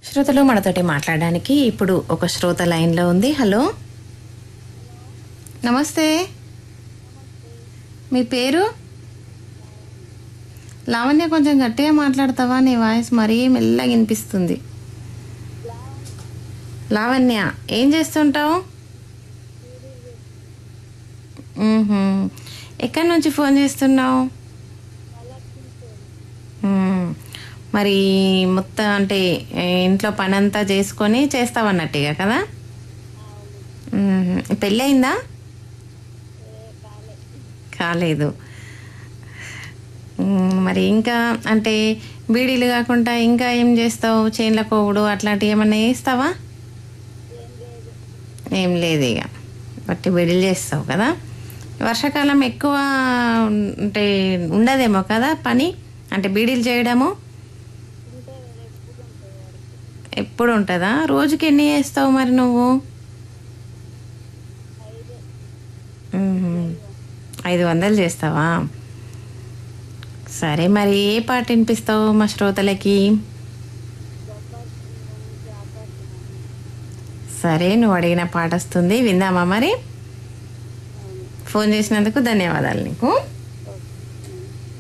శ్రోతలు మనతోటి మాట్లాడడానికి ఇప్పుడు ఒక శ్రోత లైన్లో ఉంది హలో నమస్తే మీ పేరు లావణ్య కొంచెం గట్టిగా మాట్లాడతావా నీ వాయిస్ మరీ మెల్లగా వినిపిస్తుంది లావణ్య ఏం చేస్తుంటావు మ్మ్హ్మ్. ఎక్కడి నుంచి ఫోన్ చేస్తున్నావు మ్మ్. మరి మొత్తం అంటే ఏ, ఇంట్లో పని అంతా చేసుకొని చేస్తావన్నట్టుగా కదా మ్మ్. పెళ్ళి అయిందా కాలేదు మ్మ్. మరి ఇంకా అంటే బీడీలు కాకుండా ఇంకా ఏం చేస్తావు చేన్ల కోవుడు అట్లాంటివి ఏమన్నా చేస్తావా ఏం లేదు ఇక బట్టి బీడీలు చేస్తావు కదా వర్షాకాలం ఎక్కువ అంటే ఉండదేమో కదా పని అంటే బీడీలు చేయడము ఎప్పుడు ఉంటుందా రోజుకి ఎన్ని చేస్తావు మరి నువ్వు మ్మ్. ఐదు వందలు చేస్తావా సరే మరి ఏ పాట వినిపిస్తావు మా శ్రోతలకి సరే నువ్వు అడిగిన పాట వస్తుంది విందామా మరి ఫోన్ చేసినందుకు ధన్యవాదాలు నీకు